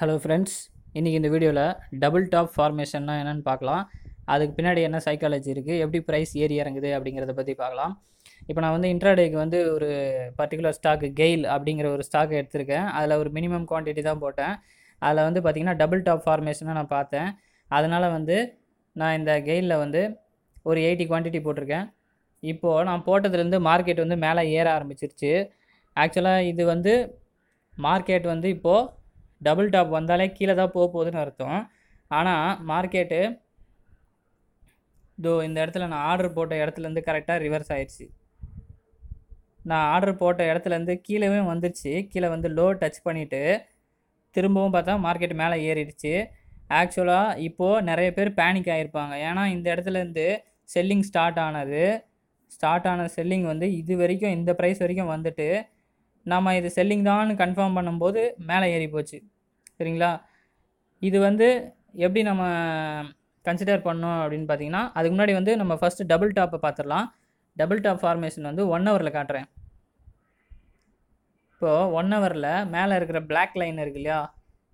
hello friends இன்றைக்கி இந்த வீடியோவில் டபுள் டாப் ஃபார்மேஷன்னா என்னென்னு பார்க்கலாம் அதுக்கு பின்னாடி என்ன சைக்காலஜி இருக்குது எப்படி ப்ரைஸ் ஏறி இறங்குது அப்படிங்கிறத பற்றி பார்க்கலாம் இப்போ நான் வந்து இன்ட்ராடேக்கு வந்து ஒரு பர்டிகுலர் ஸ்டாக்கு கெயில் அப்படிங்கிற ஒரு ஸ்டாக் எடுத்திருக்கேன் அதில் ஒரு மினிமம் குவான்டிட்டி தான் போட்டேன் அதில் வந்து பார்த்திங்கன்னா டபுள் டாப் ஃபார்மேஷனை நான் பார்த்தேன் அதனால் வந்து நான் இந்த கெயிலில் வந்து ஒரு எயிட்டி குவான்டிட்டி போட்டிருக்கேன் இப்போது நான் போட்டதுலேருந்து மார்க்கெட் வந்து மேலே ஏற ஆரம்பிச்சிருச்சு ஆக்சுவலாக இது வந்து மார்க்கெட் வந்து இப்போது டபுள் டாப் வந்தாலே கீழே தான் போக போகுதுன்னு அர்த்தம் ஆனால் மார்க்கெட்டு இதோ இந்த இடத்துல நான் ஆர்டர் போட்ட இடத்துலேருந்து கரெக்டாக ரிவர்ஸ் ஆயிடுச்சு நான் ஆர்டர் போட்ட இடத்துலேருந்து கீழவே வந்துருச்சு கீழே வந்து லோ டச் பண்ணிவிட்டு திரும்பவும் பார்த்தா மார்க்கெட் மேலே ஏறிடுச்சு ஆக்சுவலாக இப்போது நிறைய பேர் பேனிக் ஆகிருப்பாங்க ஏன்னா இந்த இடத்துலேருந்து செல்லிங் ஸ்டார்ட் ஆனது ஸ்டார்ட் ஆன செல்லிங் வந்து இது வரைக்கும் இந்த ப்ரைஸ் வரைக்கும் வந்துட்டு நம்ம இது செல்லிங் தான் கன்ஃபார்ம் பண்ணும்போது மேலே ஏறி போச்சு சரிங்களா இது வந்து எப்படி நம்ம கன்சிடர் பண்ணோம் அப்படின்னு பார்த்தீங்கன்னா அதுக்கு முன்னாடி வந்து நம்ம ஃபஸ்ட்டு டபுள் டாப்பை பார்த்துடலாம் டபுள் டாப் ஃபார்மேஷன் வந்து ஒன் ஹவரில் காட்டுறேன் இப்போது ஒன் ஹவரில் மேலே இருக்கிற பிளாக் லைன் இருக்கு இல்லையா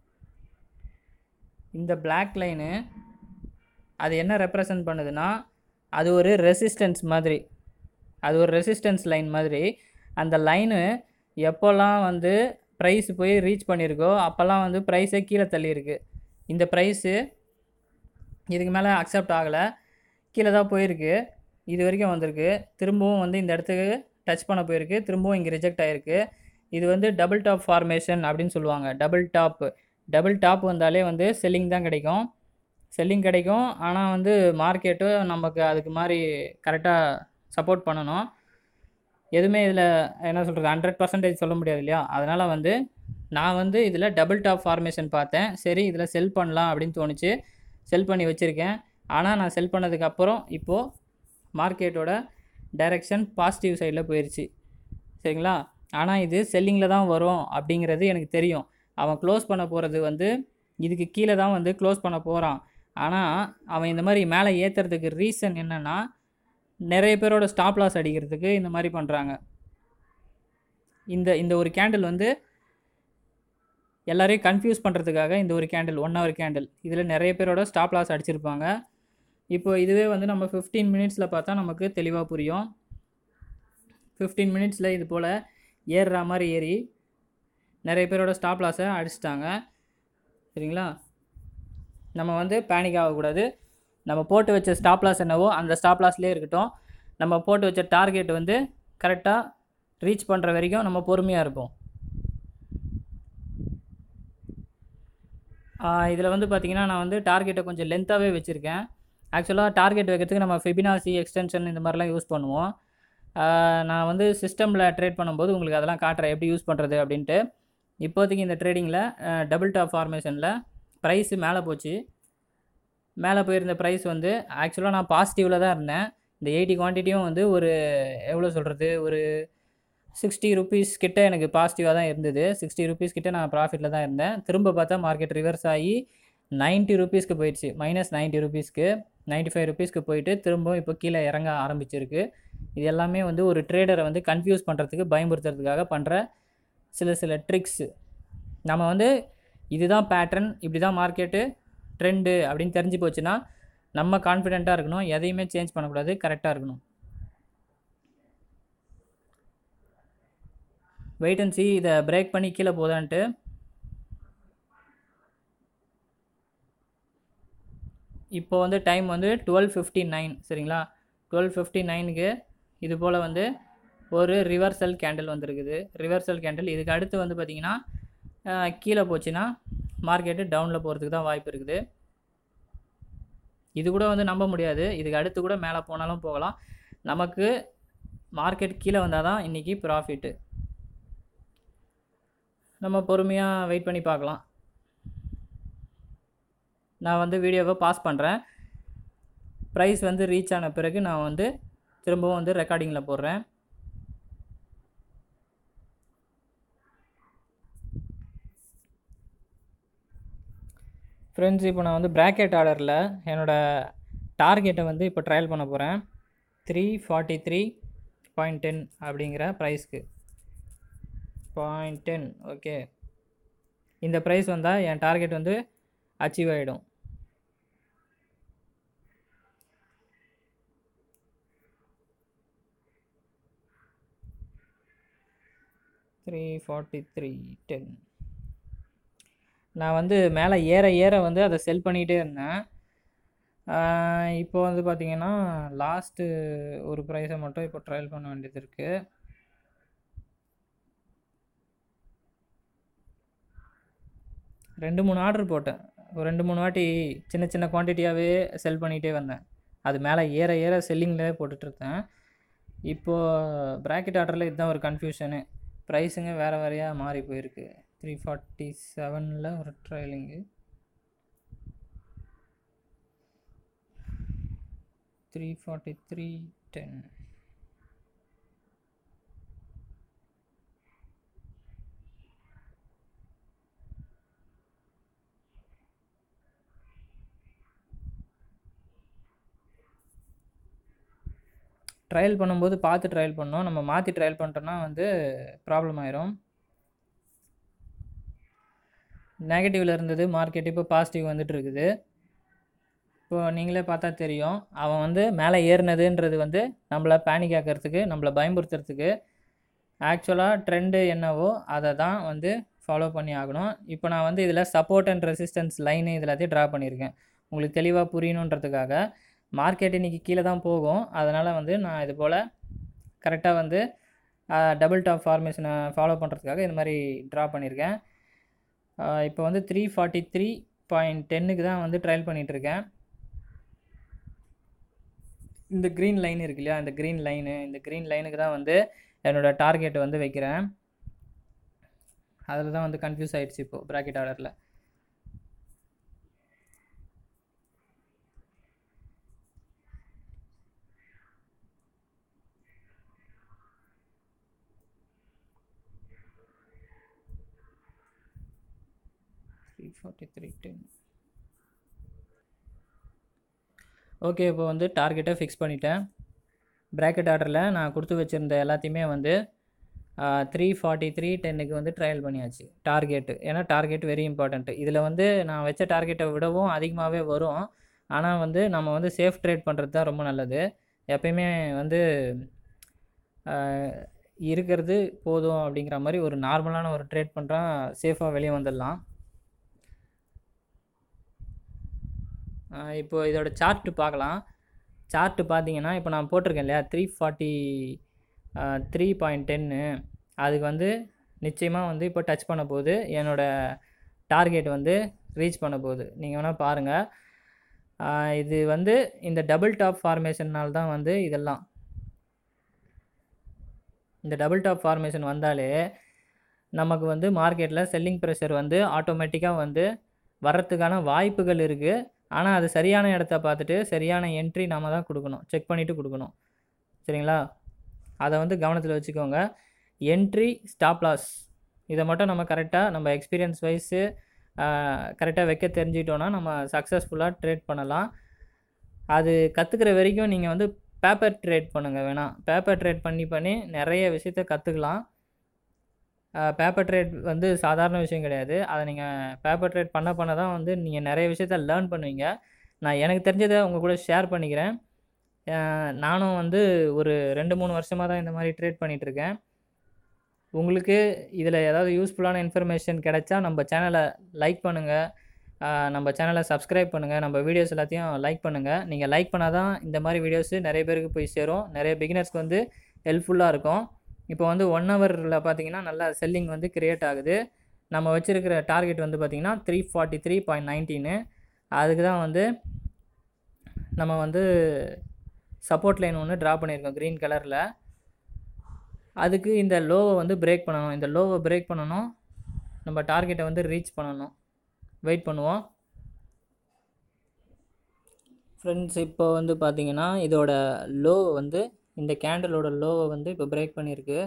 இந்த பிளாக் லைனு அது என்ன ரெப்ரசன்ட் பண்ணுதுன்னா அது ஒரு ரெசிஸ்டன்ஸ் மாதிரி அது ஒரு ரெசிஸ்டன்ஸ் லைன் மாதிரி அந்த லைனு எப்போல்லாம் வந்து ப்ரைஸ் போய் ரீச் பண்ணியிருக்கோ அப்போல்லாம் வந்து ப்ரைஸே கீழே தள்ளியிருக்கு இந்த ப்ரைஸு இதுக்கு மேலே அக்செப்ட் ஆகலை கீழே தான் போயிருக்கு இது வரைக்கும் வந்திருக்கு திரும்பவும் வந்து இந்த இடத்துக்கு டச் பண்ண போயிருக்கு திரும்பவும் இங்கே ரிஜெக்ட் ஆகிருக்கு இது வந்து டபுள் டாப் ஃபார்மேஷன் அப்படின்னு சொல்லுவாங்க டபுள் டாப் டபுள் டாப் வந்தாலே வந்து செல்லிங் தான் கிடைக்கும் செல்லிங் கிடைக்கும் ஆனால் வந்து மார்க்கெட்டும் நமக்கு அதுக்கு மாதிரி கரெக்டாக சப்போர்ட் பண்ணணும் எதுவுமே இதில் என்ன சொல்கிறது ஹண்ட்ரட் பர்சன்டேஜ் சொல்ல முடியாது இல்லையா அதனால் வந்து நான் வந்து இதில் டபுள் டாப் ஃபார்மேஷன் பார்த்தேன் சரி இதில் செல் பண்ணலாம் அப்படின்னு தோணுச்சு செல் பண்ணி வச்சுருக்கேன் ஆனால் நான் செல் பண்ணதுக்கப்புறம் இப்போது மார்க்கெட்டோட டைரெக்ஷன் பாசிட்டிவ் சைடில் போயிடுச்சு சரிங்களா ஆனால் இது செல்லிங்கில் தான் வரும் அப்படிங்கிறது எனக்கு தெரியும் அவன் க்ளோஸ் பண்ண போகிறது வந்து இதுக்கு கீழே தான் வந்து க்ளோஸ் பண்ண போகிறான் ஆனால் அவன் இந்த மாதிரி மேலே ஏற்றுறதுக்கு ரீசன் என்னென்னா நிறைய பேரோட ஸ்டாப் லாஸ் அடிக்கிறதுக்கு இந்த மாதிரி பண்ணுறாங்க இந்த இந்த ஒரு கேண்டில் வந்து எல்லாரையும் கன்ஃபியூஸ் பண்ணுறதுக்காக இந்த ஒரு கேண்டில் ஒன் ஹவர் கேண்டில் இதில் நிறைய பேரோட ஸ்டாப் லாஸ் அடிச்சிருப்பாங்க இப்போ இதுவே வந்து நம்ம ஃபிஃப்டீன் மினிட்ஸில் பார்த்தா நமக்கு தெளிவாக புரியும் ஃபிஃப்டீன் மினிட்ஸில் இது போல் ஏறுற மாதிரி ஏறி நிறைய பேரோட ஸ்டாப் லாஸை அடிச்சிட்டாங்க சரிங்களா நம்ம வந்து பேனிக் ஆகக்கூடாது நம்ம போட்டு வச்ச ஸ்டாப் லாஸ் என்னவோ அந்த ஸ்டாப் லாஸ்லேயே இருக்கட்டும் நம்ம போட்டு வச்ச டார்கெட் வந்து கரெக்டாக ரீச் பண்ணுற வரைக்கும் நம்ம பொறுமையாக இருப்போம் இதில் வந்து பார்த்திங்கன்னா நான் வந்து டார்கெட்டை கொஞ்சம் லென்த்தாகவே வச்சுருக்கேன் ஆக்சுவலாக டார்கெட் வைக்கிறதுக்கு நம்ம ஃபெபினாசி எக்ஸ்டென்ஷன் இந்த மாதிரிலாம் யூஸ் பண்ணுவோம் நான் வந்து சிஸ்டமில் ட்ரேட் பண்ணும்போது உங்களுக்கு அதெல்லாம் காட்டுறேன் எப்படி யூஸ் பண்ணுறது அப்படின்ட்டு இப்போதைக்கு இந்த ட்ரேடிங்கில் டபுள் டாப் ஃபார்மேஷனில் ப்ரைஸு மேலே போச்சு மேலே போயிருந்த ப்ரைஸ் வந்து ஆக்சுவலாக நான் பாசிட்டிவில் தான் இருந்தேன் இந்த எயிட்டி குவான்டிட்டியும் வந்து ஒரு எவ்வளோ சொல்கிறது ஒரு சிக்ஸ்டி ருபீஸ் கிட்ட எனக்கு பாசிட்டிவாக தான் இருந்தது சிக்ஸ்டி ருபீஸ் கிட்ட நான் ப்ராஃபிட்டில் தான் இருந்தேன் திரும்ப பார்த்தா மார்க்கெட் ரிவர்ஸ் ஆகி நைன்ட்டி ருபீஸ்க்கு போயிடுச்சு மைனஸ் நைன்ட்டி ருபீஸ்க்கு நைன்ட்டி ஃபைவ் ருபீஸ்க்கு போயிட்டு திரும்பவும் இப்போ கீழே இறங்க ஆரம்பிச்சிருக்கு இது எல்லாமே வந்து ஒரு ட்ரேடரை வந்து கன்ஃபியூஸ் பண்ணுறதுக்கு பயமுறுத்துறதுக்காக பண்ணுற சில சில ட்ரிக்ஸு நம்ம வந்து இதுதான் பேட்டர்ன் இப்படி தான் மார்க்கெட்டு ட்ரெண்டு அப்படின்னு தெரிஞ்சு போச்சுன்னா நம்ம கான்ஃபிடெண்ட்டாக இருக்கணும் எதையுமே சேஞ்ச் பண்ணக்கூடாது கரெக்டாக இருக்கணும் வெயிட் அண்ட் சி இதை பிரேக் பண்ணி கீழே போதான்ட்டு இப்போ வந்து டைம் வந்து டுவெல் ஃபிஃப்டி நைன் சரிங்களா டுவெல் ஃபிஃப்டி நைனுக்கு இது போல் வந்து ஒரு ரிவர்சல் கேண்டில் வந்துருக்குது ரிவர்சல் கேண்டில் இதுக்கு அடுத்து வந்து பார்த்திங்கன்னா கீழே போச்சுன்னா மார்க்கெட்டு டவுனில் போகிறதுக்கு தான் வாய்ப்பு இருக்குது இது கூட வந்து நம்ப முடியாது இதுக்கு அடுத்து கூட மேலே போனாலும் போகலாம் நமக்கு மார்க்கெட் கீழே வந்தால் தான் இன்றைக்கி ப்ராஃபிட்டு நம்ம பொறுமையாக வெயிட் பண்ணி பார்க்கலாம் நான் வந்து வீடியோவை பாஸ் பண்ணுறேன் ப்ரைஸ் வந்து ரீச் ஆன பிறகு நான் வந்து திரும்பவும் வந்து ரெக்கார்டிங்கில் போடுறேன் ஃப்ரெண்ட்ஸ் இப்போ நான் வந்து ப்ராக்கெட் ஆர்டரில் என்னோடய டார்கெட்டை வந்து இப்போ ட்ரையல் பண்ண போகிறேன் three forty three point ten அப்படிங்கிற ப்ரைஸ்க்கு பாயிண்ட் டென் ஓகே இந்த ப்ரைஸ் வந்தால் என் டார்கெட் வந்து அச்சீவ் ஆகிடும் த்ரீ ஃபார்ட்டி த்ரீ டென் நான் வந்து மேலே ஏற ஏற வந்து அதை செல் பண்ணிகிட்டே இருந்தேன் ஆஹ் இப்போ வந்து பார்த்தீங்கன்னா லாஸ்ட்டு ஒரு ப்ரைஸை மட்டும் இப்போ ட்ரையல் பண்ண வேண்டியது இருக்குது ரெண்டு மூணு ஆர்டர் போட்டேன் ஒரு ரெண்டு மூணு வாட்டி சின்ன சின்ன குவான்டிட்டியாகவே செல் பண்ணிகிட்டே வந்தேன் அது மேலே ஏற ஏற செல்லிங்லேயே போட்டுட்ருக்கேன் இப்போது ப்ராக்கெட் ஆர்டரில் இதுதான் ஒரு கன்ஃபியூஷனு ப்ரைஸுங்க வேறு வேறையாக மாறி போயிருக்கு த்ரீ ஃபார்ட்டி செவனில் ஒரு ட்ரையலிங்கு three forty three ten trail பண்ணும்போது பார்த்து ட்ரையல் பண்ணோம் நம்ம மாற்றி ட்ரையல் பண்ணிட்டோம்னா வந்து ப்ராப்ளம் ஆயிரும் நெகட்டிவில் இருந்தது மார்க்கெட் இப்போ பாசிட்டிவ் வந்துட்டு இருக்குது இப்போ நீங்களே பார்த்தா தெரியும் அவன் வந்து மேலே ஏறினதுன்றது வந்து நம்மளை பேனிக் ஆக்கிறதுக்கு நம்மளை பயமுறுத்துறதுக்கு ஆக்சுவலாக ட்ரெண்டு என்னவோ அதை தான் வந்து ஃபாலோ பண்ணி ஆகணும் இப்போ நான் வந்து இதில் சப்போர்ட் அண்ட் ரெசிஸ்டன்ஸ் லைனு இது எல்லாத்தையும் ட்ரா பண்ணியிருக்கேன் உங்களுக்கு தெளிவாக புரியணுன்றதுக்காக மார்க்கெட் இன்றைக்கி கீழே தான் போகும் அதனால் வந்து நான் இது போல் கரெக்டாக வந்து டபுள் டாப் ஃபார்மேஷனை ஃபாலோ பண்ணுறதுக்காக இது மாதிரி ட்ரா பண்ணியிருக்கேன் இப்போ வந்து த்ரீ ஃபார்ட்டி த்ரீ பாயிண்ட் டென்னுக்கு தான் வந்து ட்ரையல் பண்ணிகிட்ருக்கேன் இந்த க்ரீன் லைன் இருக்கு இல்லையா இந்த க்ரீன் லைனு இந்த க்ரீன் லைனுக்கு தான் வந்து என்னோடய டார்கெட் வந்து வைக்கிறேன் அதில் தான் வந்து கன்ஃபியூஸ் ஆகிடுச்சு இப்போது ப்ராக்கெட் ஆர்டரில் three forty three ten okay இப்போ வந்து டார்கெட்டை ஃபிக்ஸ் பண்ணிட்டேன் ப்ராக்கெட் ஆர்டரில் நான் கொடுத்து வச்சுருந்த எல்லாத்தையுமே வந்து த்ரீ ஃபார்ட்டி த்ரீ டென்னுக்கு வந்து ட்ரையல் பண்ணியாச்சு டார்கெட்டு ஏன்னா டார்கெட் வெரி இம்பார்ட்டண்ட்டு இதில் வந்து நான் வச்ச டார்கெட்டை விடவும் அதிகமாகவே வரும் ஆனால் வந்து நம்ம வந்து சேஃப் ட்ரேட் பண்ணுறது தான் ரொம்ப நல்லது எப்பயுமே வந்து இருக்கிறது போதும் அப்படிங்கிற மாதிரி ஒரு நார்மலான ஒரு ட்ரேட் பண்ணுறா சேஃபாக வெளியே வந்துடலாம் இப்போ இதோட சார்ட்டு பார்க்கலாம் சார்ட்டு பார்த்தீங்கன்னா இப்போ நான் போட்டிருக்கேன் இல்லையா த்ரீ ஃபார்ட்டி த்ரீ பாயிண்ட் டென்னு அதுக்கு வந்து நிச்சயமாக வந்து இப்போ டச் பண்ண போகுது என்னோடய டார்கெட் வந்து ரீச் பண்ண போகுது நீங்கள் வேணால் பாருங்கள் இது வந்து இந்த டபுள் டாப் ஃபார்மேஷன்னால் தான் வந்து இதெல்லாம் இந்த டபுள் டாப் ஃபார்மேஷன் வந்தாலே நமக்கு வந்து மார்க்கெட்டில் செல்லிங் ப்ரெஷர் வந்து ஆட்டோமேட்டிக்காக வந்து வர்றதுக்கான வாய்ப்புகள் இருக்குது ஆனால் அது சரியான இடத்த பார்த்துட்டு சரியான என்ட்ரி நம்ம தான் கொடுக்கணும் செக் பண்ணிவிட்டு கொடுக்கணும் சரிங்களா அதை வந்து கவனத்தில் வச்சுக்கோங்க என்ட்ரி ஸ்டாப் லாஸ் இதை மட்டும் நம்ம கரெக்டாக நம்ம எக்ஸ்பீரியன்ஸ் வைஸு கரெக்டாக வைக்க தெரிஞ்சிட்டோன்னா நம்ம சக்ஸஸ்ஃபுல்லாக ட்ரேட் பண்ணலாம் அது கற்றுக்கிற வரைக்கும் நீங்கள் வந்து பேப்பர் ட்ரேட் பண்ணுங்கள் வேணாம் பேப்பர் ட்ரேட் பண்ணி பண்ணி நிறைய விஷயத்த கற்றுக்கலாம் பேப்பர் ட்ரேட் வந்து சாதாரண விஷயம் கிடையாது அதை நீங்கள் பேப்பர் ட்ரேட் பண்ண பண்ண தான் வந்து நீங்கள் நிறைய விஷயத்த லேர்ன் பண்ணுவீங்க நான் எனக்கு தெரிஞ்சதை உங்கள் கூட ஷேர் பண்ணிக்கிறேன் நானும் வந்து ஒரு ரெண்டு மூணு வருஷமாக தான் இந்த மாதிரி ட்ரேட் பண்ணிகிட்ருக்கேன் உங்களுக்கு இதில் ஏதாவது யூஸ்ஃபுல்லான இன்ஃபர்மேஷன் கிடைச்சா நம்ம சேனலை லைக் பண்ணுங்கள் நம்ம சேனலை சப்ஸ்கிரைப் பண்ணுங்கள் நம்ம வீடியோஸ் எல்லாத்தையும் லைக் பண்ணுங்கள் நீங்கள் லைக் பண்ணால் தான் இந்த மாதிரி வீடியோஸு நிறைய பேருக்கு போய் சேரும் நிறைய பிகினர்ஸ்க்கு வந்து ஹெல்ப்ஃபுல்லாக இருக்கும் இப்போ வந்து ஒன் ஹவரில் பார்த்தீங்கன்னா நல்லா செல்லிங் வந்து க்ரியேட் ஆகுது நம்ம வச்சுருக்கிற டார்கெட் வந்து பார்த்திங்கன்னா த்ரீ ஃபார்ட்டி த்ரீ பாயிண்ட் நைன்டீனு அதுக்கு தான் வந்து நம்ம வந்து சப்போர்ட் லைன் ஒன்று ட்ரா பண்ணியிருக்கோம் க்ரீன் கலரில் அதுக்கு இந்த லோவை வந்து பிரேக் பண்ணணும் இந்த லோவை பிரேக் பண்ணணும் நம்ம டார்கெட்டை வந்து ரீச் பண்ணணும் வெயிட் பண்ணுவோம் ஃப்ரெண்ட்ஸ் இப்போ வந்து பார்த்திங்கன்னா இதோட லோ வந்து இந்த கேண்டிலோட லோவை வந்து இப்போ பிரேக் பண்ணியிருக்கு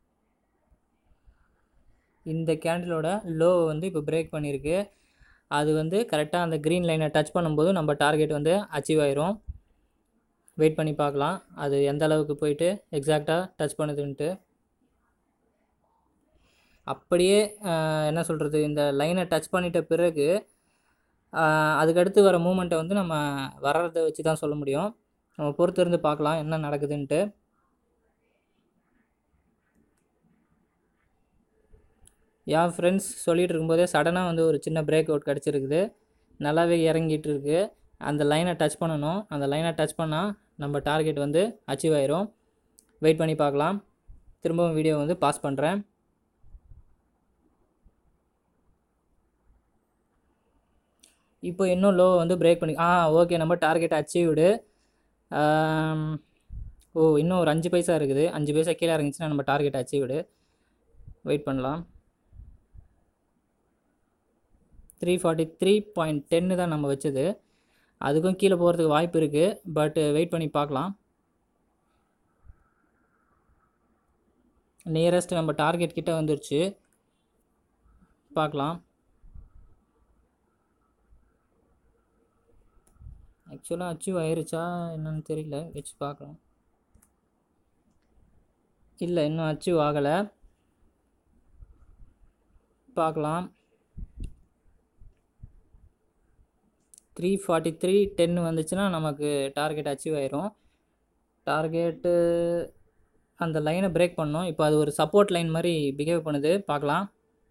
இந்த கேண்டிலோட லோவை வந்து இப்போ பிரேக் பண்ணியிருக்கு அது வந்து கரெக்டாக அந்த க்ரீன் லைனை டச் பண்ணும்போது நம்ம டார்கெட் வந்து அச்சீவ் ஆயிரும் வெயிட் பண்ணி பார்க்கலாம் அது எந்த அளவுக்கு போயிட்டு எக்ஸாக்டாக டச் பண்ணுதுன்ட்டு அப்படியே ஆஹ், என்ன சொல்கிறது இந்த லைனை டச் பண்ணிட்ட பிறகு ஆஹ், அதுக்கடுத்து வர மூமெண்ட்டை வந்து நம்ம வர்றதை வச்சு தான் சொல்ல முடியும் நம்ம பொறுத்து இருந்து பார்க்கலாம் என்ன நடக்குதுன்ட்டு என் ஃப்ரெண்ட்ஸ் சொல்லிட்டு இருக்கும்போதே சடனாக வந்து ஒரு சின்ன பிரேக் அவுட் கிடச்சிருக்குது நல்லாவே இறங்கிட்டு இருக்கு அந்த லைனை டச் பண்ணணும் அந்த லைனை டச் பண்ணால் நம்ம டார்கெட் வந்து அச்சீவ் ஆயிரும் வெயிட் பண்ணி பார்க்கலாம் திரும்பவும் வீடியோ வந்து பாஸ் பண்ணுறேன் இப்போ இன்னும் லோ வந்து பிரேக் பண்ணி ஆ ஓகே நம்ம டார்கெட் அச்சீவ்டு ஓ இன்னும் ஒரு அஞ்சு பைசா இருக்குது அஞ்சு பைசா கீழே இறங்கிச்சுன்னா நம்ம டார்கெட் அச்சீவ்டு வெயிட் பண்ணலாம் த்ரீ ஃபார்ட்டி த்ரீ பாயிண்ட் டென்னு தான் நம்ம வச்சது அதுக்கும் கீழே போகிறதுக்கு வாய்ப்பு இருக்குது பட் வெயிட் பண்ணி பார்க்கலாம் நியரஸ்ட் நம்ம டார்கெட் கிட்ட வந்துருச்சு பார்க்கலாம் ஆக்சுவலாக அச்சீவ் ஆயிருச்சா என்னன்னு தெரியல வச்சு பார்க்கலாம் இல்லை இன்னும் அச்சீவ் ஆகலை பார்க்கலாம் த்ரீ ஃபார்ட்டி த்ரீ டென் வந்துச்சுன்னா நமக்கு டார்கெட் அச்சீவ் ஆயிரும் டார்கெட்டு அந்த லைனை பிரேக் பண்ணோம் இப்போ அது ஒரு சப்போர்ட் லைன் மாதிரி பிஹேவ் பண்ணுது பார்க்கலாம்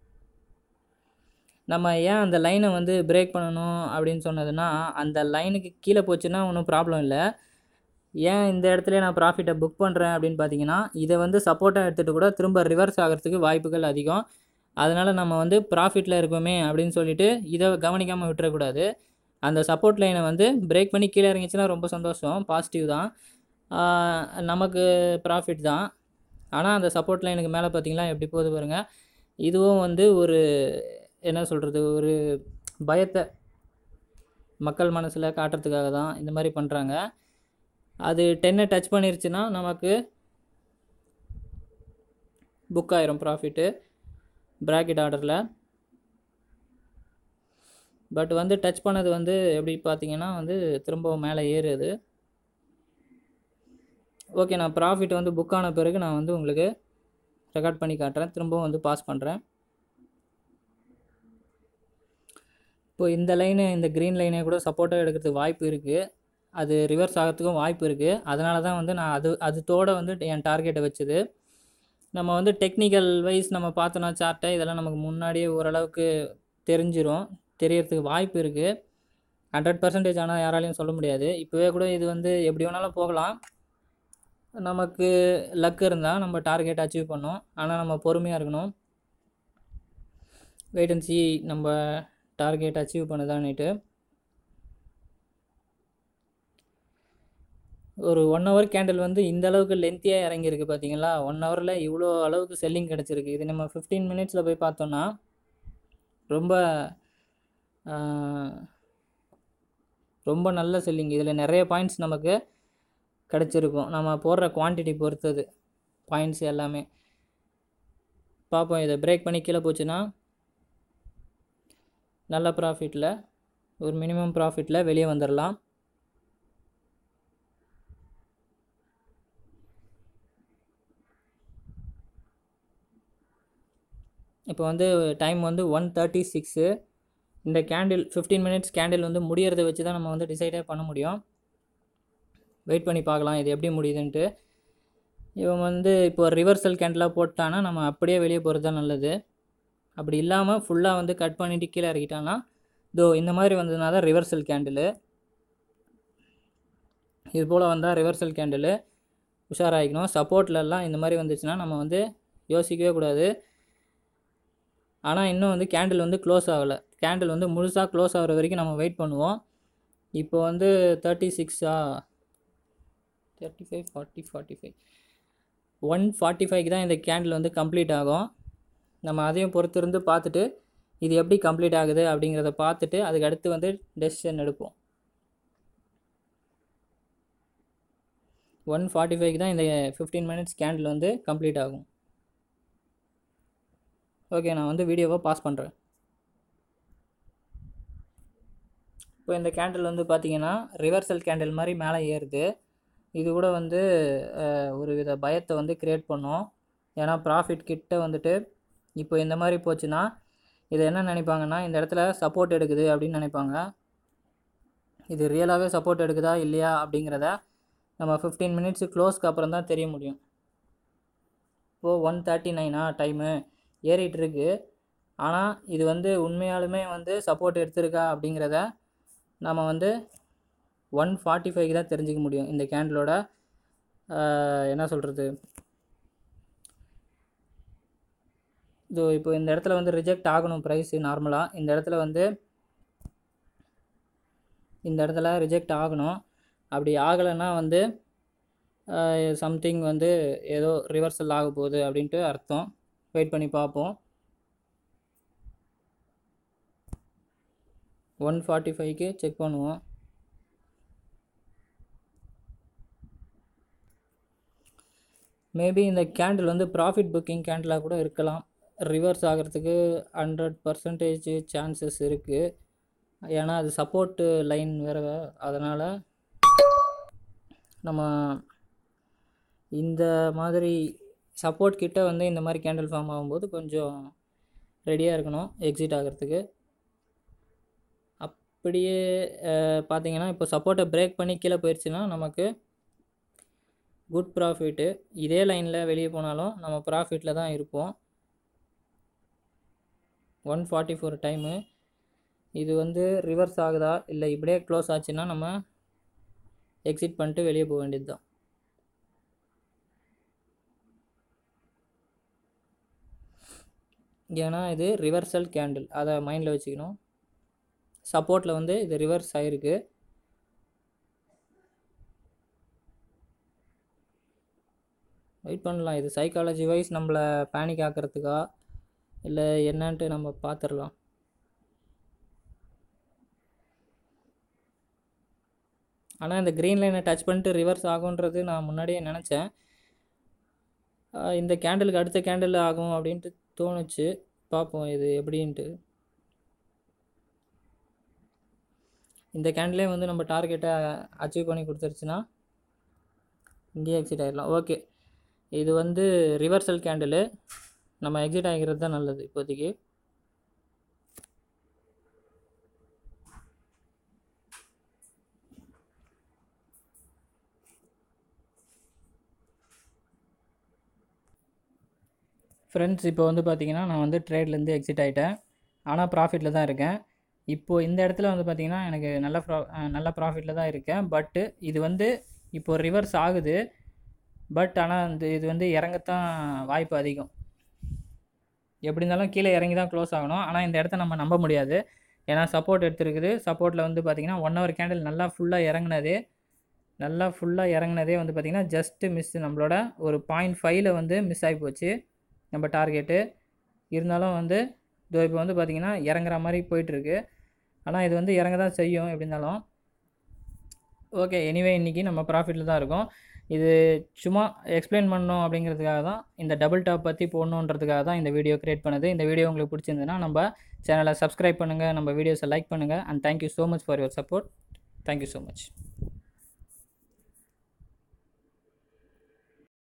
நம்ம ஏன் அந்த லைனை வந்து பிரேக் பண்ணணும் அப்படின்னு சொன்னதுன்னா அந்த லைனுக்கு கீழே போச்சுன்னா ஒன்றும் ப்ராப்ளம் இல்லை ஏன் இந்த இடத்துல நான் ப்ராஃபிட்டை புக் பண்ணுறேன் அப்படின்னு பார்த்தீங்கன்னா இதை வந்து சப்போர்ட்டாக எடுத்துகிட்டு கூட திரும்ப ரிவர்ஸ் ஆகிறதுக்கு வாய்ப்புகள் அதிகம் அதனால் நம்ம வந்து ப்ராஃபிட்டில் இருக்கோமே அப்படின்னு சொல்லிட்டு இதை கவனிக்காமல் விட்டுறக்கூடாது அந்த சப்போர்ட் லைனை வந்து பிரேக் பண்ணி கீழே இறங்கிச்சுன்னா ரொம்ப சந்தோஷம் பாசிட்டிவ் தான் ஆஹ் நமக்கு ப்ராஃபிட் தான் ஆனால் அந்த சப்போர்ட் லைனுக்கு மேலே பார்த்தீங்களா எப்படி போகுது பாருங்கள் இதுவும் வந்து ஒரு என்ன சொல்கிறது ஒரு பயத்தை மக்கள் மனசில் காட்டுறதுக்காக தான் இந்த மாதிரி பண்ணுறாங்க அது டென்னை டச் பண்ணிருச்சுன்னா நமக்கு புக் ஆயிரும் ப்ராஃபிட்டு ப்ராக்கெட் ஆர்டரில் பட் வந்து டச் பண்ணது வந்து எப்படி பார்த்தீங்கன்னா வந்து திரும்பவும் மேலே ஏறுது ஓகே நான் ப்ராஃபிட் வந்து புக் ஆன பிறகு நான் வந்து உங்களுக்கு ரெக்கார்ட் பண்ணி காட்டுறேன் திரும்பவும் வந்து பாஸ் பண்ணுறேன் இப்போ இந்த லைனு இந்த க்ரீன் லைனே கூட சப்போர்ட்டாக எடுக்கிறதுக்கு வாய்ப்பு இருக்குது அது ரிவர்ஸ் ஆகிறதுக்கும் வாய்ப்பு இருக்குது அதனால தான் வந்து நான் அது அதுத்தோட வந்து என் டார்கெட்டை வச்சது நம்ம வந்து டெக்னிக்கல் வைஸ் நம்ம பார்த்தோன்னா சார்ட்டை இதெல்லாம் நமக்கு முன்னாடியே ஓரளவுக்கு தெரிஞ்சிரும் தெரியறதுக்கு வாய்ப்பு இருக்குது ஹண்ட்ரட் பர்சன்டேஜ் ஆனால் யாராலையும் சொல்ல முடியாது இப்போவே கூட இது வந்து எப்படி வேணாலும் போகலாம் நமக்கு லக் இருந்தால் நம்ம டார்கெட் அச்சீவ் பண்ணோம் ஆனால் நம்ம பொறுமையாக இருக்கணும் வெயிட் அண்ட் சி நம்ம டார்கெட் அச்சீவ் பண்ணுதான்னுட்டு ஒரு ஒன் ஹவர் கேண்டில் வந்து இந்த அளவுக்கு லென்த்தியாக இறங்கியிருக்கு பார்த்தீங்களா ஒன் ஹவரில் இவ்வளோ அளவுக்கு செல்லிங் கிடச்சிருக்கு இது நம்ம ஃபிஃப்டீன் மினிட்ஸில் போய் பார்த்தோன்னா ரொம்ப ஆஹ், ரொம்ப நல்ல செல்லிங் இதில் நிறைய பாயிண்ட்ஸ் நமக்கு கிடச்சிருக்கும் நம்ம போடுற குவான்டிட்டி பொறுத்தது பாயிண்ட்ஸ் எல்லாமே பார்ப்போம் இதை பிரேக் பண்ணி கீழே போச்சுன்னா நல்ல ப்ராஃபிட்டில் ஒரு மினிமம் ப்ராஃபிட்டில் வெளியே வந்துடலாம் இப்போ வந்து டைம் வந்து ஒன் தேர்ட்டி சிக்ஸு இந்த கேண்டில் ஃபிஃப்டீன் மினிட்ஸ் கேண்டில் வந்து முடியறதை வச்சு தான் நம்ம வந்து டிசைடே பண்ண முடியும் வெயிட் பண்ணி பார்க்கலாம் இது எப்படி முடியுதுன்ட்டு இவன் வந்து இப்போ ரிவர்சல் கேண்டிலாக போட்டானா நம்ம அப்படியே வெளியே போகிறது தான் நல்லது அப்படி இல்லாமல் ஃபுல்லாக வந்து கட் பண்ணிட்டு கீழே இறக்கிட்டான்னா இதோ இந்த மாதிரி வந்ததுனா தான் ரிவர்சல் கேண்டிலு இது போல் வந்தால் ரிவர்சல் கேண்டிலு உஷாராகிக்கணும் சப்போர்ட்லலாம் இந்த மாதிரி வந்துச்சுன்னா நம்ம வந்து யோசிக்கவே கூடாது ஆனால் இன்னும் வந்து கேண்டில் வந்து க்ளோஸ் ஆகலை கேண்டில் வந்து முழுசாக க்ளோஸ் ஆகிற வரைக்கும் நம்ம வெயிட் பண்ணுவோம் இப்போ வந்து தேர்ட்டி சிக்ஸா thirty five forty forty five one forty ஃபைவ்க்கு தான் இந்த கேண்டில் வந்து கம்ப்ளீட் ஆகும் நம்ம அதையும் பொறுத்திருந்து பார்த்துட்டு இது எப்படி கம்ப்ளீட் ஆகுது அப்படிங்கிறத பார்த்துட்டு அதுக்கு அடுத்து வந்து டெசிஷன் எடுப்போம் ஒன் ஃபார்ட்டி ஃபைவ்க்கு தான் இந்த ஃபிஃப்டீன் மினிட்ஸ் கேண்டில் வந்து கம்ப்ளீட் ஆகும் ஓகே நான் வந்து வீடியோவை பாஸ் பண்ணுறேன் இப்போ இந்த கேண்டில் வந்து பார்த்தீங்கன்னா ரிவர்சல் கேண்டில் மாதிரி மேலே ஏறுது இது கூட வந்து அஹ், ஒரு வித பயத்தை வந்து க்ரியேட் பண்ணும் ஏன்னா ப்ராஃபிட் கிட்ட வந்துட்டு இப்போ இந்த மாதிரி போச்சுன்னா இது என்ன நினைப்பாங்கன்னா இந்த இடத்துல சப்போர்ட் எடுக்குது அப்படின்னு நினைப்பாங்க இது ரியலாகவே சப்போர்ட் எடுக்குதா இல்லையா அப்படிங்கிறத நம்ம ஃபிஃப்டீன் மினிட்ஸு க்ளோஸ்க்கு அப்புறம் தான் தெரிய முடியும் இப்போது ஒன் தேர்ட்டி நைனா டைமு ஏறிட்டு இருக்கு ஆனால் இது வந்து உண்மையாலுமே வந்து சப்போர்ட் எடுத்திருக்கா அப்படிங்கிறத நம்ம வந்து ஒன் ஃபார்ட்டி ஃபைவ்க்கு தான் தெரிஞ்சுக்க முடியும் இந்த கேண்டிலோட என்ன சொல்கிறது இதோ இப்போ இந்த இடத்துல வந்து ரிஜெக்ட் ஆகணும் ப்ரைஸு நார்மலாக இந்த இடத்துல வந்து இந்த இடத்துல ரிஜெக்ட் ஆகணும் அப்படி ஆகலைன்னா வந்து சம்திங் வந்து ஏதோ ரிவர்சல் ஆக போகுது அப்படின்ட்டு அர்த்தம் வெயிட் பண்ணி பார்ப்போம் ஒன் ஃபார்ட்டி ஃபைவ்க்கு செக் பண்ணுவோம் மேபி இந்த கேண்டில் வந்து ப்ராஃபிட் புக்கிங் கேண்டிலாக கூட இருக்கலாம் ரிவர்ஸ் ஆகிறதுக்கு ஹண்ட்ரட் பர்சன்டேஜ் சான்சஸ் இருக்குது ஏன்னா அது சப்போர்ட்டு லைன் வேறு அதனால் நம்ம இந்த மாதிரி சப்போர்ட் கிட்ட வந்து இந்த மாதிரி கேண்டில் ஃபார்ம் ஆகும்போது கொஞ்சம் ரெடியாக இருக்கணும் எக்ஸிட் ஆகிறதுக்கு அப்படியே பார்த்தீங்கன்னா இப்போ சப்போர்ட்டை பிரேக் பண்ணி கீழே போயிடுச்சுன்னா நமக்கு குட் ப்ராஃபிட்டு இதே லைனில் வெளியே போனாலும் நம்ம ப்ராஃபிட்டில் தான் இருப்போம் ஒன் ஃபார்ட்டி ஃபோர் டைமு இது வந்து ரிவர்ஸ் ஆகுதா இல்லை இப்படியே க்ளோஸ் ஆச்சுன்னா நம்ம எக்ஸிட் பண்ணிட்டு வெளியே போக வேண்டியது தான் ஏன்னா இது ரிவர்சல் கேண்டில் அதை மைண்டில் வச்சுக்கணும் சப்போர்ட்டில் வந்து இது ரிவர்ஸ் ஆகிருக்கு வெயிட் பண்ணலாம் இது சைக்காலஜி வைஸ் நம்மளை பேனிக் ஆக்கிறதுக்கா இல்லை என்னன்ட்டு நம்ம பார்த்துடலாம் ஆனால் இந்த க்ரீன் லைனை டச் பண்ணிட்டு ரிவர்ஸ் ஆகுன்றது நான் முன்னாடியே நினச்சேன் இந்த கேண்டிலுக்கு அடுத்த கேண்டில் ஆகும் அப்படின்ட்டு தோணுச்சு பார்ப்போம் இது எப்படின்ட்டு இந்த கேண்டிலே வந்து நம்ம டார்கெட்டை அச்சீவ் பண்ணி கொடுத்துருச்சுன்னா இங்கேயே எக்ஸிட் ஆகிடலாம் ஓகே இது வந்து ரிவர்சல் கேண்டிலு நம்ம எக்ஸிட் ஆகிக்கிறது தான் நல்லது இப்போதைக்கு ஃப்ரெண்ட்ஸ் இப்போ வந்து பார்த்தீங்கன்னா நான் வந்து ட்ரேட்லேருந்து எக்ஸிட் ஆகிட்டேன் ஆனால் ப்ராஃபிட்டில் தான் இருக்கேன் இப்போது இந்த இடத்துல வந்து பார்த்திங்கன்னா எனக்கு நல்ல ப்ரா நல்ல ப்ராஃபிட்டில் தான் இருக்கேன் பட்டு இது வந்து இப்போ ரிவர்ஸ் ஆகுது பட் ஆனால் இந்த இது வந்து இறங்கத்தான் வாய்ப்பு அதிகம் எப்படி இருந்தாலும் கீழே இறங்கி தான் க்ளோஸ் ஆகணும் ஆனால் இந்த இடத்த நம்ம நம்ப முடியாது ஏன்னா சப்போர்ட் எடுத்துருக்குது சப்போர்ட்டில் வந்து பார்த்திங்கன்னா ஒன் ஹவர் கேண்டில் நல்லா ஃபுல்லாக இறங்குனதே நல்லா ஃபுல்லாக இறங்குனதே வந்து பார்த்திங்கன்னா ஜஸ்ட்டு மிஸ் நம்மளோட ஒரு பாயிண்ட் ஃபைவ்ல வந்து மிஸ் ஆகி போச்சு நம்ம டார்கெட்டு இருந்தாலும் வந்து இதோ இப்போ வந்து பார்த்திங்கன்னா இறங்குற மாதிரி போயிட்டுருக்கு ஆனால் இது வந்து இறங்க தான் செய்யும் எப்படி இருந்தாலும் ஓகே எனிவே இன்றைக்கி நம்ம ப்ராஃபிட்டில் தான் இருக்கோம் இது சும்மா எக்ஸ்பிளைன் பண்ணணும் அப்படிங்கிறதுக்காக தான் இந்த டபுள் டாப் பற்றி போடணுன்றதுக்காக தான் இந்த வீடியோ க்ரியேட் பண்ணது இந்த வீடியோ உங்களுக்கு பிடிச்சிருந்ததுன்னா நம்ம சேனலை சப்ஸ்கிரைப் பண்ணுங்கள் நம்ம வீடியோஸை லைக் பண்ணுங்கள் and thank you so much for your support thank you so much